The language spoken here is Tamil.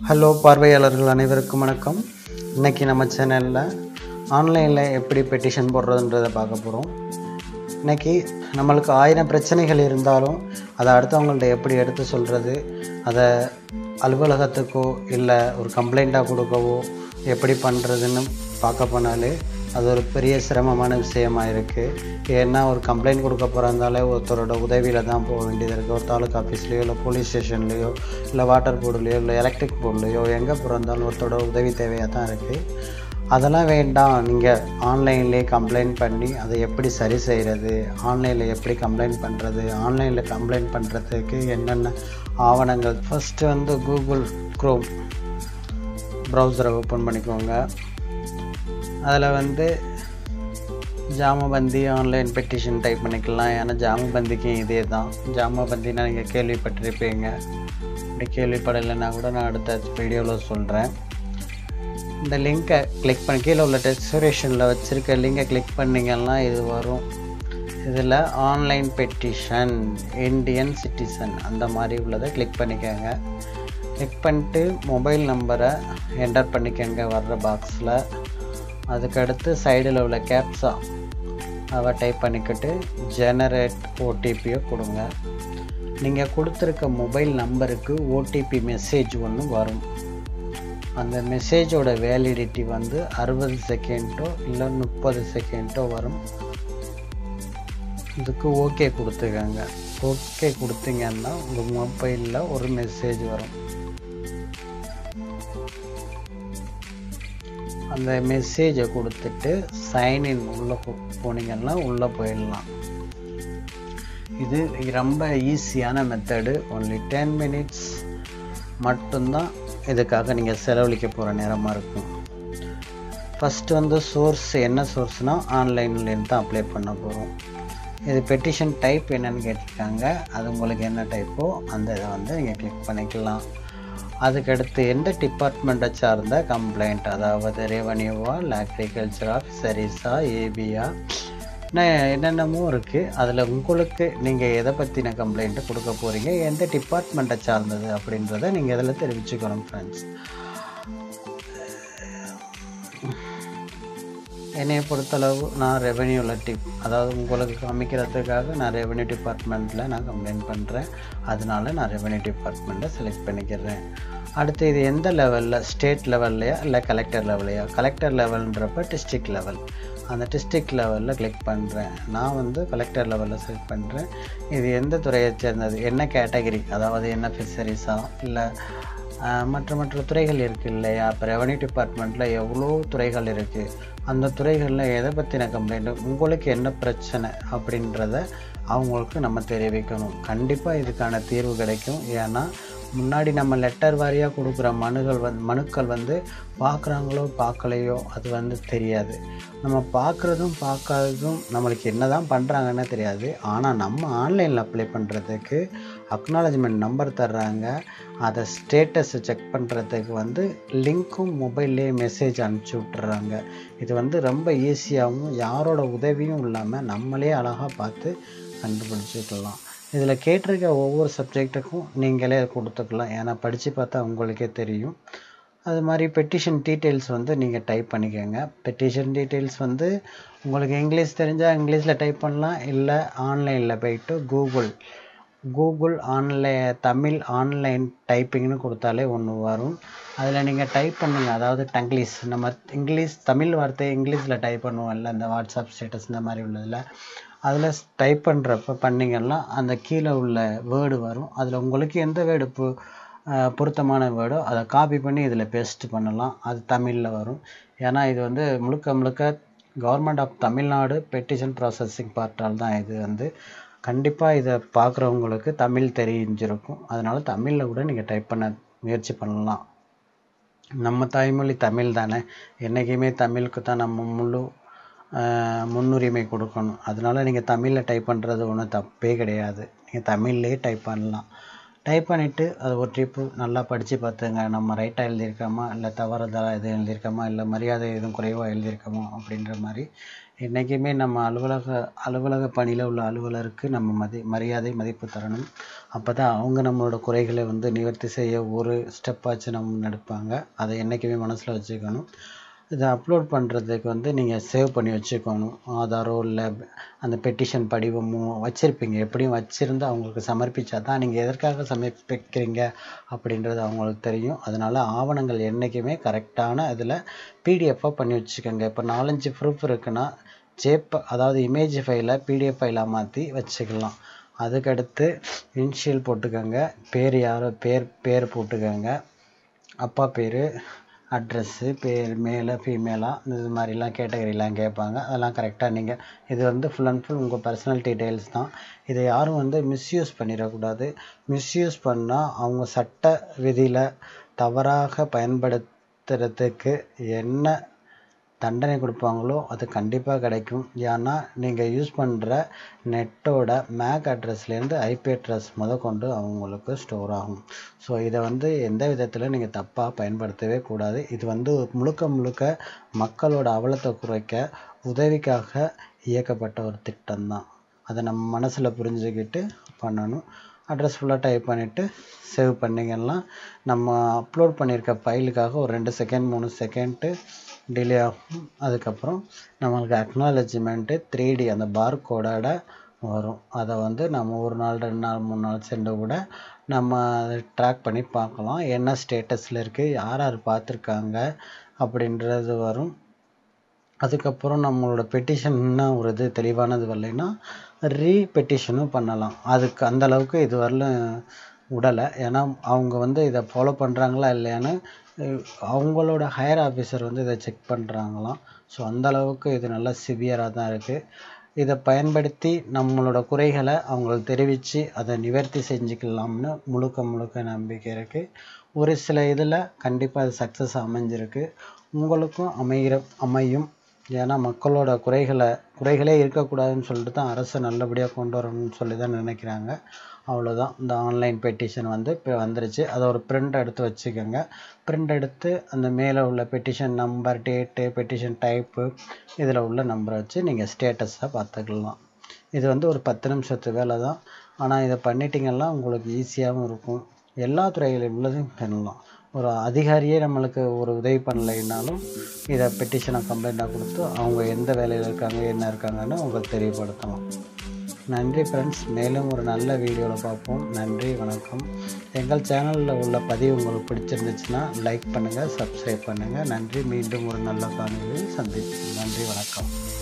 ஹலோ பார்வையாளர்கள் அனைவருக்கும் வணக்கம் இன்னைக்கு நம்ம சேனலில் ஆன்லைனில் எப்படி பெட்டிஷன் போடுறதுன்றதை பார்க்க போகிறோம் இன்னைக்கு நம்மளுக்கு ஆயிரம் பிரச்சனைகள் இருந்தாலும் அதை அடுத்தவங்கள்ட்ட எப்படி எடுத்து சொல்கிறது அதை அலுவலகத்துக்கோ இல்லை ஒரு கம்ப்ளைண்ட்டாக கொடுக்கவோ எப்படி பண்ணுறதுன்னு பார்க்க போனாலே அது ஒரு பெரிய சிரமமான விஷயமா இருக்குது ஏன்னா ஒரு கம்ப்ளைண்ட் கொடுக்க போகிறதாலே ஒருத்தரோட உதவியில் தான் போக வேண்டியது இருக்குது ஒரு தாலுக்கா ஆஃபீஸ்லேயோ இல்லை போலீஸ் ஸ்டேஷன்லேயோ இல்லை வாட்டர் போர்டுலேயோ இல்லை எலக்ட்ரிக் போர்டுலேயோ எங்கே போகிறதாலும் ஒருத்தரோட உதவி தேவையாக தான் இருக்குது அதெல்லாம் வேண்டாம் நீங்கள் ஆன்லைன்லேயே கம்ப்ளைண்ட் பண்ணி அதை எப்படி சரி செய்கிறது ஆன்லைனில் எப்படி கம்ப்ளைண்ட் பண்ணுறது ஆன்லைனில் கம்ப்ளைண்ட் பண்ணுறதுக்கு என்னென்ன ஆவணங்கள் ஃபஸ்ட்டு வந்து கூகுள் க்ரோம் ப்ரௌசரை ஓப்பன் பண்ணிக்கோங்க அதில் வந்து ஜாமபந்தி ஆன்லைன் பெட்டிஷன் டைப் பண்ணிக்கலாம் ஏன்னா ஜாமபந்திக்கும் இதே தான் ஜாமபந்தினா நீங்கள் கேள்விப்பட்டிருப்பீங்க அப்படி கேள்விப்படலைன்னா கூட நான் அடுத்த வீடியோவில் சொல்கிறேன் இந்த லிங்கை கிளிக் பண்ணி கீழே உள்ள டெஸ்டினேஷனில் வச்சுருக்க லிங்கை கிளிக் பண்ணிங்கன்னா இது வரும் இதில் ஆன்லைன் பெட்டிஷன் இந்தியன் சிட்டிசன் அந்த மாதிரி உள்ளதை கிளிக் பண்ணிக்கோங்க கிளிக் பண்ணிட்டு மொபைல் நம்பரை என்டர் பண்ணிக்கோங்க வர்ற பாக்ஸில் அதுக்கடுத்து சைடில் உள்ள கேப்ஸா அதை டைப் பண்ணிக்கிட்டு ஜெனரேட் ஓடிபியை கொடுங்க நீங்கள் கொடுத்துருக்க மொபைல் நம்பருக்கு ஓடிபி மெசேஜ் ஒன்று வரும் அந்த மெசேஜோட வேலிடிட்டி வந்து அறுபது செகண்டோ இல்லை முப்பது செகண்டோ வரும் இதுக்கு ஓகே கொடுத்துக்கங்க ஓகே கொடுத்தீங்கன்னா உங்கள் மொபைலில் ஒரு மெசேஜ் வரும் அந்த மெசேஜை கொடுத்துட்டு சைன்இன் உள்ளே போனீங்கன்னா உள்ளே போயிடலாம் இது ரொம்ப ஈஸியான மெத்தடு ஒன்லி டென் மினிட்ஸ் மட்டும்தான் இதுக்காக நீங்கள் செலவழிக்க போகிற நேரமாக இருக்கும் ஃபஸ்ட்டு வந்து சோர்ஸ் என்ன சோர்ஸ்னால் ஆன்லைன்லேருந்து தான் அப்ளை பண்ண போகிறோம் இது பெட்டிஷன் டைப் என்னன்னு கேட்டிருக்காங்க அது உங்களுக்கு என்ன டைப்போ அந்த இதை வந்து நீங்கள் கிளிக் பண்ணிக்கலாம் அதுக்கடுத்து எந்த டிபார்ட்மெண்ட்டை சார்ந்த கம்ப்ளைண்ட் அதாவது ரெவன்யூவா இல்லை அக்ரிகல்ச்சரா ஃபிஷரிஸா ஏபியா என்னென்னமோ இருக்குது அதில் உங்களுக்கு நீங்கள் எதை பற்றின கம்ப்ளைண்ட்டு கொடுக்க போகிறீங்க எந்த டிபார்ட்மெண்ட்டை சார்ந்தது அப்படின்றத நீங்கள் இதில் தெரிவிச்சுக்கணும் ஃப்ரெண்ட்ஸ் என்னையை பொறுத்தளவு நான் ரெவென்யூவில் டிப் அதாவது உங்களுக்கு காமிக்கிறதுக்காக நான் ரெவென்யூ டிபார்ட்மெண்ட்டில் நான் கம்ப்ளைண்ட் பண்ணுறேன் அதனால நான் ரெவென்யூ டிபார்ட்மெண்ட்டை செலக்ட் பண்ணிக்கிறேன் அடுத்து இது எந்த லெவலில் ஸ்டேட் லெவல்லையா இல்லை கலெக்டர் லெவல்லையா கலெக்டர் லெவல்ன்றப்ப டிஸ்ட்ரிக்ட் லெவல் அந்த டிஸ்ட்ரிக்ட் லெவலில் கிளிக் பண்ணுறேன் நான் வந்து கலெக்டர் லெவலில் செலக்ட் பண்ணுறேன் இது எந்த துறையை சேர்ந்தது என்ன கேட்டகரி அதாவது என்ன ஃபிஷரிஸா இல்லை மற்ற மற்ற துறைகள் இருக்குது இல்லையா இப்போ ரெவன்யூ டிபார்ட்மெண்ட்டில் எவ்வளோ துறைகள் இருக்குது அந்த துறைகளில் எதை பற்றின கம்ப்ளைண்ட்டு உங்களுக்கு என்ன பிரச்சனை அப்படின்றத அவங்களுக்கு நம்ம தெரிவிக்கணும் கண்டிப்பாக இதுக்கான தீர்வு கிடைக்கும் ஏன்னா முன்னாடி நம்ம லெட்டர் வாரியாக கொடுக்குற மனுகள் வந் மனுக்கள் வந்து பார்க்குறாங்களோ பார்க்கலையோ அது வந்து தெரியாது நம்ம பார்க்குறதும் பார்க்காததும் நம்மளுக்கு என்ன தான் பண்ணுறாங்கன்னு தெரியாது ஆனால் நம்ம ஆன்லைனில் அப்ளை பண்ணுறதுக்கு அக்னாலஜ்மெண்ட் நம்பர் தர்றாங்க அதை ஸ்டேட்டஸை செக் பண்ணுறதுக்கு வந்து லிங்க்கும் மொபைல்லே மெசேஜ் அனுப்பிச்சி விட்டுறாங்க இது வந்து ரொம்ப ஈஸியாகவும் யாரோட உதவியும் இல்லாமல் நம்மளே அழகாக பார்த்து கண்டுபிடிச்சிக்கலாம் இதில் கேட்டிருக்க ஒவ்வொரு சப்ஜெக்ட்டுக்கும் நீங்களே கொடுத்துக்கலாம் ஏன்னா படித்து பார்த்தா உங்களுக்கே தெரியும் அது மாதிரி பெட்டிஷன் டீட்டெயில்ஸ் வந்து நீங்கள் டைப் பண்ணிக்கோங்க பெட்டிஷன் டீட்டெயில்ஸ் வந்து உங்களுக்கு இங்கிலீஷ் தெரிஞ்சால் இங்கிலீஷில் டைப் பண்ணலாம் இல்லை ஆன்லைனில் போயிட்டு Google Google online Tamil online டைப்பிங்னு கொடுத்தாலே ஒன்று வரும் அதில் நீங்கள் டைப் பண்ணுங்க அதாவது டங்கிலீஷ் நம்ம இங்கிலீஷ் தமிழ் வார்த்தை இங்கிலீஷில் டைப் பண்ணுவோம்ல இந்த வாட்ஸ்அப் ஸ்டேட்டஸ் இந்த மாதிரி உள்ளதில் அதில் டைப் பண்ணுறப்ப பண்ணிங்கன்னா அந்த கீழே உள்ள வேர்டு வரும் அதில் உங்களுக்கு எந்த வேர்டு பொ பொருத்தமான வேர்டோ அதை காப்பி பண்ணி இதில் பேஸ்ட் பண்ணலாம் அது தமிழில் வரும் ஏன்னா இது வந்து முழுக்க முழுக்க government of Tamil Nadu petition processing பார்ட்டால் தான் இது வந்து கண்டிப்பாக இதை பார்க்குறவங்களுக்கு தமிழ் தெரிஞ்சிருக்கும் அதனால் தமிழில் கூட நீங்கள் டைப் பண்ண முயற்சி பண்ணலாம் நம்ம தாய்மொழி தமிழ் தானே என்றைக்குமே தமிழுக்கு தான் நம்ம முழு முன்னுரிமை கொடுக்கணும் அதனால் நீங்கள் தமிழில் டைப் பண்ணுறது ஒன்றும் தப்பே கிடையாது நீங்கள் தமிழ்லேயே டைப் பண்ணலாம் டைப் பண்ணிவிட்டு அது ஒரு ட்ரிப்பு நல்லா படித்து பார்த்துங்க நம்ம ரைட்டாக எழுதியிருக்கோமா இல்லை தவறுதலாக எதுவும் எழுதியிருக்கோமா இல்லை மரியாதை எதுவும் குறைவாக எழுதியிருக்கோமா அப்படின்ற மாதிரி என்றைக்குமே நம்ம அலுவலக அலுவலக பணியில் உள்ள அலுவலருக்கு நம்ம மதி மரியாதை மதிப்பு தரணும் அப்போ தான் அவங்க நம்மளோட குறைகளை வந்து நிவர்த்தி செய்ய ஒரு ஸ்டெப்பாச்சும் நம்ம நடப்பாங்க அதை என்றைக்குமே மனசில் வச்சுக்கணும் இதை அப்லோட் பண்ணுறதுக்கு வந்து நீங்கள் சேவ் பண்ணி வச்சுக்கணும் ஆதாரோ இல்லை அந்த பெட்டிஷன் படிவமோ வச்சுருப்பீங்க எப்படியும் வச்சுருந்து அவங்களுக்கு சமர்ப்பிச்சா தான் நீங்கள் எதற்காக சமர்ப்பிக்கிறீங்க அப்படின்றது அவங்களுக்கு தெரியும் அதனால் ஆவணங்கள் என்றைக்குமே கரெக்டான இதில் பிடிஎஃபாக பண்ணி வச்சுக்கோங்க இப்போ நாலஞ்சு ப்ரூஃப் இருக்குன்னா ஜேப் அதாவது இமேஜ் ஃபைலை பிடிஎஃப் ஃபைலாக மாற்றி வச்சுக்கலாம் அதுக்கடுத்து இனிஷியல் போட்டுக்கோங்க பேர் யாரோ பேர் பேர் போட்டுக்கோங்க அப்பா பேர் அட்ரஸ்ஸு பேர் மேலே ஃபீமேலாக இது மாதிரிலாம் கேட்டகரிலாம் கேட்பாங்க அதெல்லாம் கரெக்டாக நீங்கள் இது வந்து ஃபுல் அண்ட் ஃபுல் உங்கள் பர்சனல் டீட்டெயில்ஸ் தான் இதை யாரும் வந்து மிஸ்யூஸ் பண்ணிடக்கூடாது மிஸ்யூஸ் பண்ணால் அவங்க சட்ட விதியில் தவறாக பயன்படுத்துறதுக்கு என்ன தண்டனை கொடுப்பாங்களோ அது கண்டிப்பாக கிடைக்கும் ஏன்னா நீங்கள் யூஸ் பண்ணுற நெட்டோட மேக் அட்ரஸ்லேருந்து ஐபி அட்ரஸ் முத கொண்டு அவங்களுக்கு ஸ்டோர் ஆகும் ஸோ இதை வந்து எந்த விதத்தில் நீங்கள் தப்பாக பயன்படுத்தவே கூடாது இது வந்து முழுக்க முழுக்க மக்களோட அவலத்தை குறைக்க உதவிக்காக இயக்கப்பட்ட ஒரு திட்டம் தான் அதை நம்ம மனசில் புரிஞ்சுக்கிட்டு பண்ணணும் அட்ரஸ் ஃபுல்லாக டைப் பண்ணிவிட்டு சேவ் பண்ணிங்கன்னா நம்ம அப்லோட் பண்ணியிருக்க ஃபைலுக்காக ஒரு ரெண்டு செகண்ட் மூணு செகண்ட்டு டிலே ஆகும் அதுக்கப்புறம் நம்மளுக்கு அக்னாலஜ்மெண்ட்டு த்ரீ டி அந்த பார் கோடோட வரும் அதை வந்து நம்ம ஒரு நாள் ரெண்டு நாள் மூணு நாள் சென்று கூட நம்ம அதை ட்ராக் பண்ணி பார்க்கலாம் என்ன ஸ்டேட்டஸில் இருக்குது யார் யார் பார்த்துருக்காங்க அப்படின்றது வரும் அதுக்கப்புறம் நம்மளோட பெட்டிஷன் இன்னும் ஒரு இது தெளிவானது வரலைன்னா ரீ பெட்டிஷனும் பண்ணலாம் அதுக்கு அந்த அளவுக்கு இது வரலும் விடலை ஏன்னா அவங்க வந்து இதை ஃபாலோ பண்ணுறாங்களா இல்லையான்னு அவங்களோட ஹையர் ஆஃபீஸர் வந்து இதை செக் பண்ணுறாங்களாம் ஸோ அந்த அளவுக்கு இது நல்லா சிவியராக தான் இருக்குது இதை பயன்படுத்தி நம்மளோட குறைகளை அவங்களுக்கு தெரிவித்து அதை நிவர்த்தி செஞ்சுக்கலாம்னு முழுக்க முழுக்க நம்பிக்கை இருக்குது ஒரு சில இதில் கண்டிப்பாக அது சக்ஸஸ் அமைஞ்சிருக்கு உங்களுக்கும் அமைகிற அமையும் ஏன்னா மக்களோட குறைகளை குறைகளே இருக்கக்கூடாதுன்னு சொல்லிட்டு தான் அரசு நல்லபடியாக கொண்டு வரணும்னு சொல்லி தான் நினைக்கிறாங்க அவ்வளோதான் இந்த ஆன்லைன் பெட்டிஷன் வந்து இப்போ வந்துருச்சு அதை ஒரு பிரிண்ட் எடுத்து வச்சுக்கோங்க பிரிண்ட் எடுத்து அந்த மேலே உள்ள petition number date petition type இதில் உள்ள நம்பரை வச்சு நீங்கள் ஸ்டேட்டஸாக பார்த்துக்கலாம் இது வந்து ஒரு பத்து நிமிஷத்து வேலை தான் ஆனால் இதை பண்ணிட்டீங்கன்னா உங்களுக்கு ஈஸியாகவும் இருக்கும் எல்லா துறைகளில் உள்ளதையும் பண்ணலாம் ஒரு அதிகாரியே நம்மளுக்கு ஒரு உதவி பண்ணலைன்னாலும் இதை பெட்டிஷனை கம்ப்ளைண்ட்டாக கொடுத்து அவங்க எந்த வேலையில் இருக்காங்க என்ன இருக்காங்கன்னு உங்களுக்கு தெரியப்படுத்தலாம் நன்றி ஃப்ரெண்ட்ஸ் மேலும் ஒரு நல்ல வீடியோவில் பார்ப்போம் நன்றி வணக்கம் எங்கள் சேனலில் உள்ள பதிவு உங்களுக்கு பிடிச்சிருந்துச்சுன்னா லைக் பண்ணுங்கள் சப்ஸ்கிரைப் பண்ணுங்கள் நன்றி மீண்டும் ஒரு நல்ல காணொலியில் சந்திப்போம் நன்றி வணக்கம்